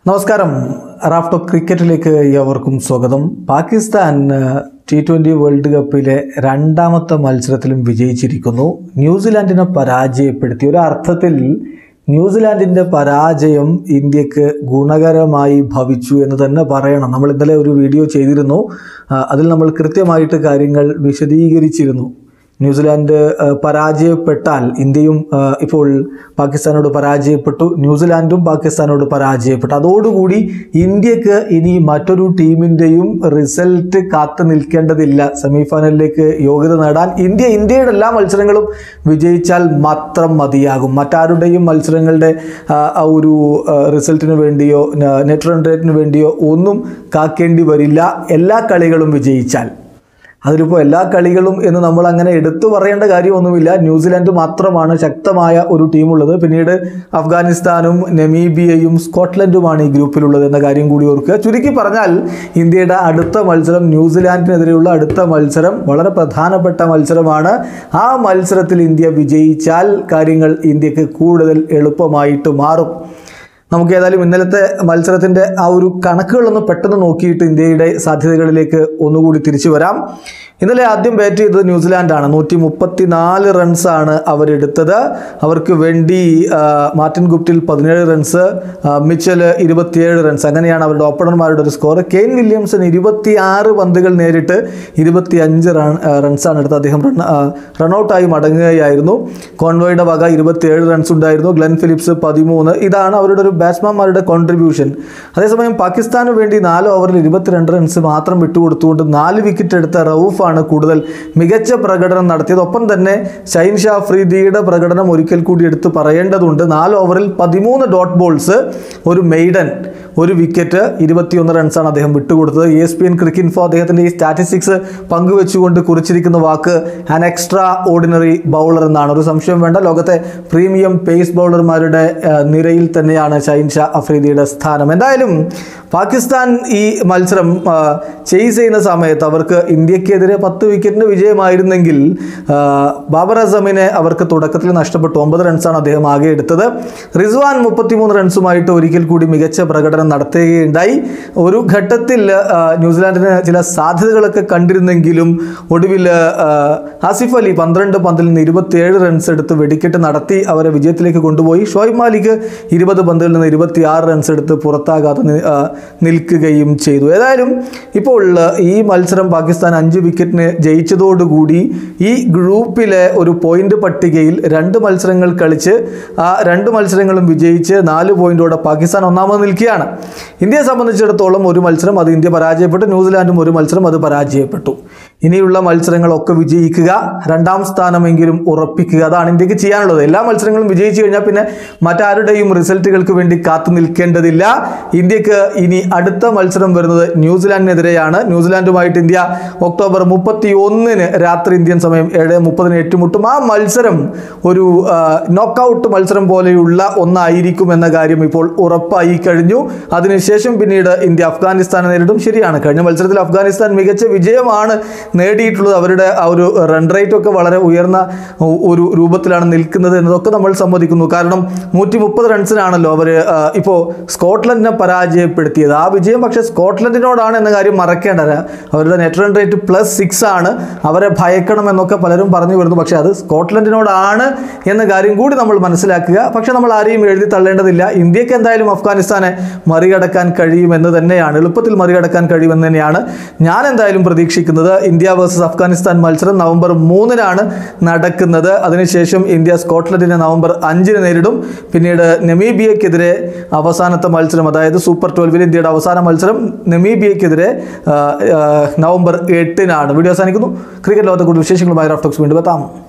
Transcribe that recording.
നമസ്കാരം റാഫ്റ്റോ ക്രിക്കറ്റിലേക്ക് ഏവർക്കും സ്വാഗതം പാകിസ്ഥാൻ ടി ട്വൻ്റി വേൾഡ് കപ്പിലെ രണ്ടാമത്തെ മത്സരത്തിലും വിജയിച്ചിരിക്കുന്നു ന്യൂസിലാൻഡിനെ പരാജയപ്പെടുത്തി ഒരു അർത്ഥത്തിൽ ന്യൂസിലാൻഡിൻ്റെ പരാജയം ഇന്ത്യക്ക് ഗുണകരമായി ഭവിച്ചു എന്ന് തന്നെ പറയണം നമ്മൾ ഇന്നലെ ഒരു വീഡിയോ ചെയ്തിരുന്നു ആ, അതിൽ നമ്മൾ കൃത്യമായിട്ട് കാര്യങ്ങൾ വിശദീകരിച്ചിരുന്നു ന്യൂസിലാൻഡ് ആ, പരാജയപ്പെട്ടാൽ ഇന്ത്യയും ആ, ഇപ്പോൾ പാകിസ്ഥാനോട് പരാജയപ്പെട്ടു ന്യൂസിലാൻഡും പാകിസ്ഥാനോട് പരാജയപ്പെട്ടു അതോടുകൂടി ഇന്ത്യക്ക് ഇനി മറ്റൊരു ടീമിൻ്റെയും റിസൾട്ട് കാത്തു നിൽക്കേണ്ടതില്ല സെമിഫൈനലിലേക്ക് യോഗ്യത നേടാൻ ഇന്ത്യ ഇന്ത്യയുടെ എല്ലാ മത്സരങ്ങളും വിജയിച്ചാൽ മാത്രം മതിയാകും മറ്റാരുടെയും മത്സരങ്ങളുടെ ആ, ആ ഒരു ആ, റിസൾട്ടിന് വേണ്ടിയോ ന- നെറ്റ് റൺ റേറ്റിന് വേണ്ടിയോ ഒന്നും കാക്കേണ്ടി വരില്ല എല്ലാ കളികളും വിജയിച്ചാൽ അതിലിപ്പോൾ എല്ലാ കളികളും എന്ന് നമ്മൾ അങ്ങനെ എടുത്തു പറയേണ്ട കാര്യമൊന്നുമില്ല ന്യൂസിലാൻഡ് മാത്രമാണ് ശക്തമായ ഒരു ടീമുള്ളത് പിന്നീട് അഫ്ഗാനിസ്ഥാനും നമീബിയയും സ്കോട്ട്ലൻഡുമാണ് ഈ ഗ്രൂപ്പിലുള്ളത് എന്ന കാര്യം കൂടി ഓർക്കുക ചുരുക്കി പറഞ്ഞാൽ ഇന്ത്യയുടെ അടുത്ത മത്സരം ന്യൂസിലാൻഡിനെതിരെയുള്ള അടുത്ത മത്സരം വളരെ പ്രധാനപ്പെട്ട മത്സരമാണ് ആ മത്സരത്തിൽ ഇന്ത്യ വിജയിച്ചാൽ കാര്യങ്ങൾ ഇന്ത്യക്ക് കൂടുതൽ എളുപ്പമായിട്ട് മാറും നമുക്ക് ഏതായാലും ഇന്നലത്തെ മത്സരത്തിൻ്റെ ആ ഒരു കണക്കുകളൊന്ന് പെട്ടെന്ന് നോക്കിയിട്ട് ഇന്ത്യയുടെ സാധ്യതകളിലേക്ക് ഒന്നുകൂടി തിരിച്ചു വരാം ഇന്നലെ ആദ്യം ബാറ്റ് ചെയ്തത് ന്യൂസിലാൻഡാണ് നൂറ്റി മുപ്പത്തി നാല് റൺസാണ് അവരെടുത്തത് അവർക്ക് വേണ്ടി ആ, മാർട്ടിൻ ഗുപ്റ്റിൽ പതിനേഴ് റൺസ് ആ, മിച്ചൽ ഇരുപത്തിയേഴ് റൺസ് അങ്ങനെയാണ് അവരുടെ ഓപ്പണർമാരുടെ ഒരു സ്കോർ കെയ്ൻ വില്യംസൺ ഇരുപത്തി ആറ് പന്തുകൾ നേരിട്ട് ഇരുപത്തി അഞ്ച് റൺ ആ, റൺസാണ് എടുത്തത് അദ്ദേഹം റൺ ആ, റൺഔട്ടായി മടങ്ങുകയായിരുന്നു കോൺവോയുടെ വക ഇരുപത്തിയേഴ് റൺസ് ഉണ്ടായിരുന്നു ഗ്ലെൻ ഫിലിപ്സ് പതിമൂന്ന് ഇതാണ് അവരുടെ ഒരു ബാറ്റ്സ്മാൻമാരുടെ കോൺട്രിബ്യൂഷൻ അതേസമയം പാകിസ്ഥാന് വേണ്ടി നാല് ഓവറിൽ ഇരുപത്തിരണ്ട് റൺസ് മാത്രം വിട്ടുകൊടുത്തുകൊണ്ട് നാല് വിക്കറ്റ് എടുത്ത റൌഫാണ് കൂടുതൽ മികച്ച പ്രകടനം നടത്തിയത് ഒപ്പം തന്നെ ഷൈൻ ഷാ ഫ്രീദിയുടെ പ്രകടനം ഒരിക്കൽ കൂടി എടുത്ത് പറയേണ്ടതുണ്ട് നാല് ഓവറിൽ പതിമൂന്ന് ഡോട്ട് ബോൾസ് ഒരു മെയ്ഡൻ ഒരു വിക്കറ്റ് ഇരുപത്തിയൊന്ന് റൺസാണ് അദ്ദേഹം വിട്ടുകൊടുത്തത് E S P N Cricinfo അദ്ദേഹത്തിൻ്റെ ഈ സ്റ്റാറ്റിസ്റ്റിക്സ് പങ്കുവെച്ചുകൊണ്ട് കുറിച്ചിരിക്കുന്ന വാക്ക് ആൻ എക്സ്ട്രാ ഓർഡിനറി ബൗളർ എന്നാണ് ഒരു സംശയം വേണ്ട ലോകത്തെ പ്രീമിയം പേസ് ബൗളർമാരുടെ ആ, നിരയിൽ തന്നെയാണ് ഷൈൻ ഷാ അഫ്രീദിയുടെ സ്ഥാനം എന്തായാലും പാകിസ്ഥാൻ ഈ മത്സരം ചേസ് ചെയ്യുന്ന സമയത്ത് അവർക്ക് ഇന്ത്യക്കെതിരെ പത്ത് വിക്കറ്റിന് വിജയമായിരുന്നെങ്കിൽ ആ, ബാബർ അസമിനെ അവർക്ക് തുടക്കത്തിൽ നഷ്ടപ്പെട്ടു ഒമ്പത് റൺസാണ് അദ്ദേഹം ആകെ എടുത്തത് റിസ്വാൻ മുപ്പത്തിമൂന്ന് റൺസുമായിട്ട് ഒരിക്കൽ കൂടി മികച്ച പ്രകടനം നടത്തുകയുണ്ടായി ഒരു ഘട്ടത്തിൽ ആ, ന്യൂസിലാൻഡിന് ചില സാധ്യതകളൊക്കെ കണ്ടിരുന്നെങ്കിലും ഒടുവിൽ ആ, ആസിഫ് അലി പന്ത്രണ്ട് പന്തിൽ നിന്ന് ഇരുപത്തിയേഴ് റൺസ് എടുത്ത് വെടിക്കെട്ട് നടത്തി അവരെ വിജയത്തിലേക്ക് കൊണ്ടുപോയി ഷോയിബ് മാലിക് ഇരുപത് പന്തിൽ നിന്ന് ഇരുപത്തിയാറ് റൺസ് എടുത്ത് പുറത്താകാതെ നി- ആ, നിൽക്കുകയും ചെയ്തു ഏതായാലും ഇപ്പോൾ ആ, ഈ മത്സരം പാകിസ്ഥാൻ അഞ്ച് വിക്കറ്റിന് ജയിച്ചതോടുകൂടി ഈ ഗ്രൂപ്പിലെ ഒരു പോയിന്റ് പട്ടികയിൽ രണ്ട് മത്സരങ്ങൾ കളിച്ച് ആ രണ്ട് മത്സരങ്ങളും വിജയിച്ച് നാല് പോയിന്റോടെ പാകിസ്ഥാൻ ഒന്നാമത് നിൽക്കുകയാണ് ഇന്ത്യയെ സംബന്ധിച്ചിടത്തോളം ഒരു മത്സരം അത് ഇന്ത്യ പരാജയപ്പെട്ടു ന്യൂസിലാൻഡും ഒരു മത്സരം അത് പരാജയപ്പെട്ടു ഇനിയുള്ള മത്സരങ്ങളൊക്കെ വിജയിക്കുക രണ്ടാം സ്ഥാനമെങ്കിലും ഉറപ്പിക്കുക അതാണ് ഇന്ത്യക്ക് ചെയ്യാനുള്ളത് എല്ലാ മത്സരങ്ങളും വിജയിച്ചു കഴിഞ്ഞാൽ പിന്നെ മറ്റാരുടെയും റിസൾട്ടുകൾക്ക് വേണ്ടി കാത്തു നിൽക്കേണ്ടതില്ല ഇന്ത്യക്ക് ഇനി അടുത്ത മത്സരം വരുന്നത് ന്യൂസിലാൻഡിനെതിരെയാണ് ന്യൂസിലാൻഡുമായിട്ട് ഇന്ത്യ ഒക്ടോബർ മുപ്പത്തി ഒന്നിന് രാത്രി ഇന്ത്യൻ സമയം ഏഴ് മുപ്പതിന് ഏറ്റുമുട്ടും ആ മത്സരം ഒരു നോക്കൗട്ട് മത്സരം പോലെയുള്ള ഒന്നായിരിക്കും എന്ന കാര്യം ഇപ്പോൾ ഉറപ്പായി കഴിഞ്ഞു അതിനുശേഷം പിന്നീട് ഇന്ത്യ അഫ്ഗാനിസ്ഥാനെ നേരിടും ശരിയാണ് കഴിഞ്ഞ മത്സരത്തിൽ അഫ്ഗാനിസ്ഥാൻ മികച്ച വിജയമാണ് നേടിയിട്ടുള്ളത് അവരുടെ ആ ഒരു റൺ റേറ്റ് ഒക്കെ വളരെ ഉയർന്ന ഒ- ഒരു രൂപത്തിലാണ് നിൽക്കുന്നത് എന്നതൊക്കെ നമ്മൾ സമ്മതിക്കുന്നു കാരണം നൂറ്റി മുപ്പത് റൺസിനാണല്ലോ അവർ ഇപ്പോൾ സ്കോട്ട്ലൻഡിനെ പരാജയപ്പെടുത്തിയത് ആ വിജയം പക്ഷേ സ്കോട്ട്ലൻഡിനോടാണ് എന്ന കാര്യം മറക്കേണ്ട അവരുടെ net run rate plus six ആണ് അവരെ ഭയക്കണം എന്നൊക്കെ പലരും പറഞ്ഞു വരുന്നു പക്ഷേ അത് സ്കോട്ട്ലൻഡിനോടാണ് എന്ന കാര്യം കൂടി നമ്മൾ മനസ്സിലാക്കുക പക്ഷേ നമ്മൾ ആരെയും എഴുതി തള്ളേണ്ടതില്ല ഇന്ത്യക്ക് എന്തായാലും അഫ്ഗാനിസ്ഥാനെ മറികടക്കാൻ കഴിയുമെന്ന് തന്നെയാണ് എളുപ്പത്തിൽ മറികടക്കാൻ കഴിയുമെന്ന് തന്നെയാണ് ഞാൻ എന്തായാലും പ്രതീക്ഷിക്കുന്നത് ഇന്ത്യ വേഴ്സസ് അഫ്ഗാനിസ്ഥാൻ മത്സരം നവംബർ മൂന്നിനാണ് നടക്കുന്നത് അതിനുശേഷം ഇന്ത്യ സ്കോട്ട്ലൻഡിനെ നവംബർ അഞ്ചിന് നേരിടും പിന്നീട് നെമീബിയക്കെതിരെ അവസാനത്തെ മത്സരം അതായത് സൂപ്പർ ട്വൽവിൽ ഇന്ത്യയുടെ അവസാന മത്സരം നെമീബിയക്കെതിരെ ആ, ആ, നവംബർ എട്ടിനാണ് വീഡിയോ അവസാനിക്കുന്നു ക്രിക്കറ്റ് ലോകത്തെ കൂടുതൽ വിശേഷങ്ങളുമായി റഫ്റ്റോക്സ് വീണ്ടും എത്താം